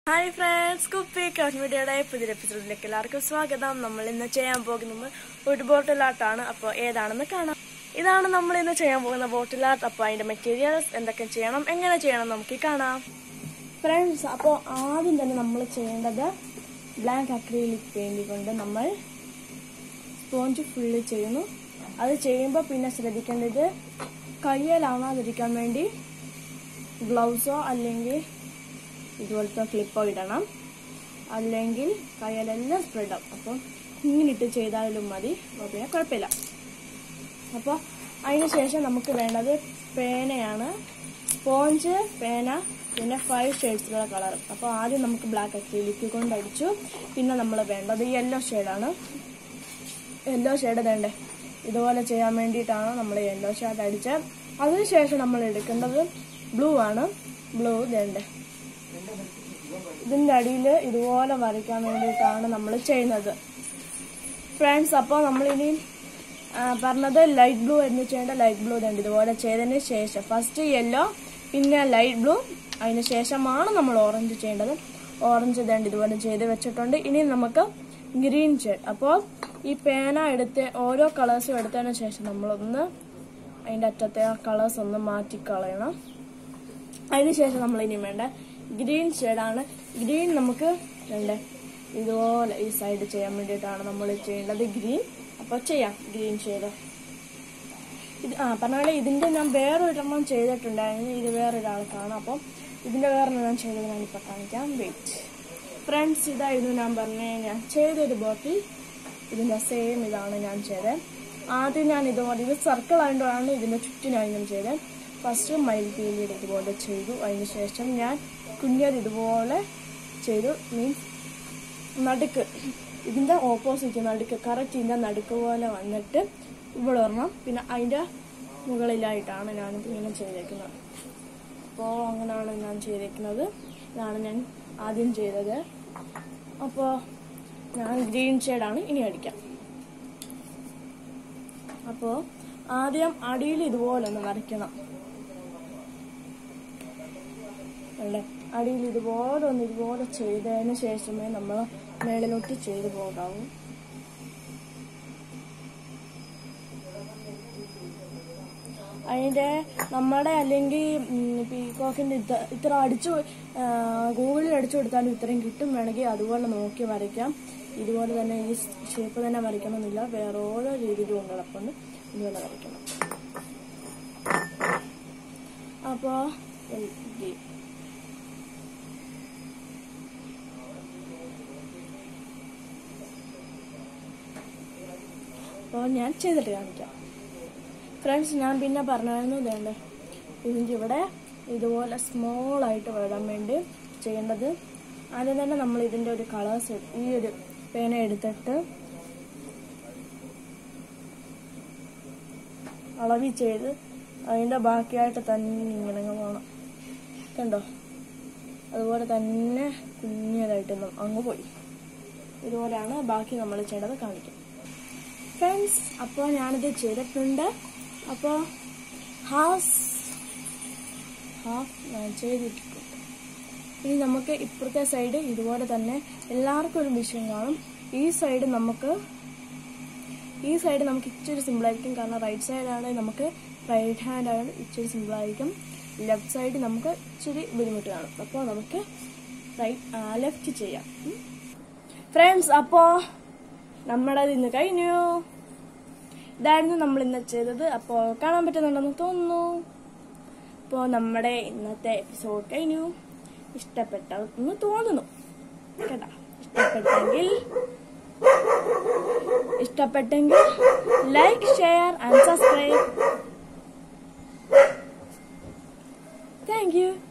hi friends കുപ്പി മീഡിയയുടെ പുതിയ എപ്പിസോഡിലേക്ക് എല്ലാവർക്കും സ്വാഗതം നമ്മൾ ഇന്ന് ചെയ്യാൻ പോകുന്നത് ഒരു ബോട്ടിൽ ആർട്ടാണ് അപ്പോൾ ഏതാണെന്ന് കാണാം ഇതാണ് നമ്മൾ ഇന്ന് ചെയ്യാൻ പോകുന്ന ബോട്ടിൽ ആർട്ട് അപ്പോൾ അതിന്റെ മെറ്റീരിയൽസ് എന്തൊക്കെ ചെയ്യണം എങ്ങനെ ചെയ്യണം നമുക്ക് കാണാം ഫ്രണ്ട്സ് അപ്പോൾ ആദ്യം തന്നെ നമ്മൾ ചെയ്യേണ്ടത് ബ്ലാക്ക് അക്രീലിക് പെയിന്റ് കൊണ്ട് നമ്മൾ സ്പോഞ്ച് ഫുള്ള് ചെയ്യുന്നു അത് ചെയ്യുമ്പോൾ പിന്നെ ശ്രദ്ധിക്കേണ്ടത് കയ്യിലാവാതിരിക്കാൻ വേണ്ടി ഗ്ലൗസോ അല്ലെങ്കിൽ ഇതുപോലത്തെ ക്ലിപ്പോ ഇടണം അല്ലെങ്കിൽ കയ്യിലെല്ലാം സ്പ്രെഡ് ആവും അപ്പോൾ ഇങ്ങനിട്ട് ചെയ്താലും മതി അപ്പോൾ പിന്നെ കുഴപ്പമില്ല അപ്പോൾ അതിന് ശേഷം നമുക്ക് വേണ്ടത് പേനയാണ് സ്പോഞ്ച് പേന പിന്നെ ഫൈവ് ഷെയ്ഡ്സിലുള്ള കളർ അപ്പോൾ ആദ്യം നമുക്ക് ബ്ലാക്ക് അക്രിലിക് കൊണ്ട് അടിച്ചു പിന്നെ നമ്മൾ വേണ്ടത് യെല്ലോ ഷെയ്ഡാണ് യെല്ലോ ഷെയ്ഡ് വേണ്ടേ ഇതുപോലെ ചെയ്യാൻ വേണ്ടിയിട്ടാണ് നമ്മൾ യെല്ലോ ഷെയ്ഡ് അടിച്ചത് അതിനുശേഷം നമ്മൾ എടുക്കേണ്ടത് ബ്ലൂ ആണ് ബ്ലൂ വേണ്ടേ ഇതിന്റെ അടിയിൽ ഇതുപോലെ വരയ്ക്കാൻ വേണ്ടിയിട്ടാണ് നമ്മൾ ചെയ്യുന്നത് ഫ്രണ്ട്സ് അപ്പോൾ നമ്മളിനി ആ, പറഞ്ഞത് ലൈറ്റ് ബ്ലൂ എന്ന് ചെയ്യേണ്ട ലൈറ്റ് ബ്ലൂ ഉണ്ട് ഇതുപോലെ ചെയ്തതിന് ശേഷം ഫസ്റ്റ് യെല്ലോ പിന്നെ ലൈറ്റ് ബ്ലൂ അതിന് ശേഷമാണ് നമ്മൾ ഓറഞ്ച് ചെയ്യേണ്ടത് ഓറഞ്ച് ഇതേണ്ട ഇതുപോലെ ചെയ്ത് വെച്ചിട്ടുണ്ട് ഇനി നമുക്ക് ഗ്രീൻ ഷെയ്ഡ് അപ്പോൾ ഈ പേന എടുത്ത് ഓരോ കളേഴ്സും എടുത്തതിന് ശേഷം നമ്മളൊന്ന് അതിൻ്റെ അറ്റത്തെ ആ കളേഴ്സ് ഒന്ന് മാറ്റിക്കളയണം അതിനുശേഷം നമ്മൾ ഇനി വേണ്ട ഗ്രീൻ ഷെയ്ഡാണ് ഗ്രീൻ നമുക്ക് വേണ്ട ഇതുപോലെ ഈ സൈഡ് ചെയ്യാൻ വേണ്ടിയിട്ടാണ് നമ്മൾ ചെയ്യേണ്ടത് ഗ്രീൻ അപ്പോൾ ചെയ്യാം ഗ്രീൻ ഷെയ്ഡ് ഇത് ആ പറഞ്ഞ പോലെ ഇതിന്റെ ഞാൻ വേറൊരെണ്ണം ചെയ്തിട്ടുണ്ടായിരുന്നു ഇത് വേറൊരാൾക്കാണ് അപ്പം ഇതിന്റെ വേറൊരെണ്ണം ഞാൻ ചെയ്തത് ഞാനിപ്പോൾ കാണിക്കാം വെയിറ്റ് ഫ്രണ്ട്സ് ഇതായിരുന്നു ഞാൻ പറഞ്ഞ ഞാൻ ചെയ്തൊരു ബോട്ടിൽ ഇതിന്റെ സെയിം ഇതാണ് ഞാൻ ചെയ്തത് ആദ്യം ഞാൻ ഇതുപോലെ ഇത് സർക്കിൾ ആയതുകൊണ്ടാണ് ഇതിന്റെ ചുറ്റിനായി ഞാൻ ചെയ്തത് ഫസ്റ്റ് മയിൽ പീലിയുടെ ഇതുപോലെ ചെയ്തു അതിന് ശേഷം ഞാൻ കുഞ്ഞത് ഇതുപോലെ ചെയ്തു മീൻസ് നടുക്ക് ഇതിന്റെ ഓപ്പോസിറ്റ് നടുക്ക് കറക്റ്റ് ഇതിന്റെ നടുക്ക് പോലെ വന്നിട്ട് ഇവിടെ ഒരെണ്ണം പിന്നെ അതിന്റെ മുകളിലായിട്ടാണ് ഞാനിത് ഇങ്ങനെ ചെയ്തേക്കുന്നത് അപ്പോൾ അങ്ങനെയാണ് ഞാൻ ചെയ്തേക്കുന്നത് ഇതാണ് ഞാൻ ആദ്യം ചെയ്തത് അപ്പോൾ ഞാൻ ഗ്രീൻ ഷെയ്ഡാണ് ഇനി അടിക്കാം അപ്പോൾ ആദ്യം അടിയിൽ ഇതുപോലെ ഒന്ന് വരയ്ക്കണം അല്ലേ അടിയിൽ ഇതുപോലെ ഒന്ന് ഇതുപോലെ ചെയ്തതിന് ശേഷമേ നമ്മൾ മേളിലോട്ട് ചെയ്തു പോകാവൂ അതിന്റെ നമ്മുടെ അല്ലെങ്കിൽ പീകോക്കിന്റെ ഇത്ര ഇത്ര അടിച്ചു ആ, ഗൂഗിളിൽ അടിച്ചു കൊടുത്താലും ഇത്രയും കിട്ടും വേണമെങ്കിൽ അതുപോലെ നോക്കി വരയ്ക്കാം ഇതുപോലെ തന്നെ ഈ ഷേപ്പ് തന്നെ വരയ്ക്കണമെന്നില്ല വേറെ ഓരോ രീതിയിലും ഉണ്ട് കിടപ്പുണ്ട് ഇതുപോലെ വരയ്ക്കണം അപ്പോ ഈ അപ്പോൾ ഞാൻ ചെയ്തിട്ട് കാണിക്കാം ഫ്രണ്ട്സ് ഞാൻ പിന്നെ പറഞ്ഞായിരുന്നു ഇതേണ്ടേ ഇതിൻ്റെ ഇവിടെ ഇതുപോലെ സ്മോൾ ആയിട്ട് വരാൻ വേണ്ടി ചെയ്യേണ്ടത് ആദ്യം തന്നെ നമ്മൾ ഇതിൻ്റെ ഒരു കളേഴ്സ് ഈ ഒരു പേന എടുത്തിട്ട് അളവി ചെയ്ത് അതിൻ്റെ ബാക്കിയായിട്ട് തന്നെ ഇങ്ങനെ അങ്ങ് പോകണം കണ്ടോ അതുപോലെ തന്നെ കുഞ്ഞതായിട്ട് നം- അങ്ങ് പോയി ഇതുപോലെയാണ് ബാക്കി നമ്മൾ ചെയ്യേണ്ടത് കാണിക്കും ഫ്രണ്ട്സ് അപ്പോൾ ഞാനിത് ചെയ്തിട്ടുണ്ട് അപ്പോൾ ഹാഫ് ഹാഫ് ഞാൻ ചെയ്തിട്ടുണ്ട് ഇനി നമുക്ക് ഇപ്പുറത്തെ സൈഡ് ഇതുപോലെ തന്നെ എല്ലാവർക്കും ഒരു വിഷയം കാണും ഈ സൈഡ് നമുക്ക് ഈ സൈഡ് നമുക്ക് ഇച്ചിരി സിമ്പിൾ ആയിരിക്കും കാരണം റൈറ്റ് സൈഡാണ് നമുക്ക് റൈറ്റ് ഹാൻഡ് ആണ് ഇച്ചിരി സിമ്പിൾ ആയിരിക്കും ലെഫ്റ്റ് സൈഡ് നമുക്ക് ഇച്ചിരി ബുദ്ധിമുട്ട് കാണും അപ്പോൾ നമുക്ക് റൈറ്റ് ലെഫ്റ്റ് ചെയ്യാം ഫ്രണ്ട്സ് അപ്പോൾ നമ്മുടെ ഇന്ന് കഴിഞ്ഞു ഇതായിരുന്നു നമ്മൾ ഇന്ന് ചെയ്തത് അപ്പോൾ കാണാൻ പറ്റുന്നുണ്ടെന്ന് തോന്നുന്നു അപ്പോൾ നമ്മുടെ ഇന്നത്തെ എപ്പിസോഡ് കഴിഞ്ഞു ഇഷ്ടപ്പെട്ടെന്ന് തോന്നുന്നു കേട്ടാ ഇഷ്ടപ്പെട്ടെങ്കിൽ ഇഷ്ടപ്പെട്ടെങ്കിൽ like share and subscribe thank U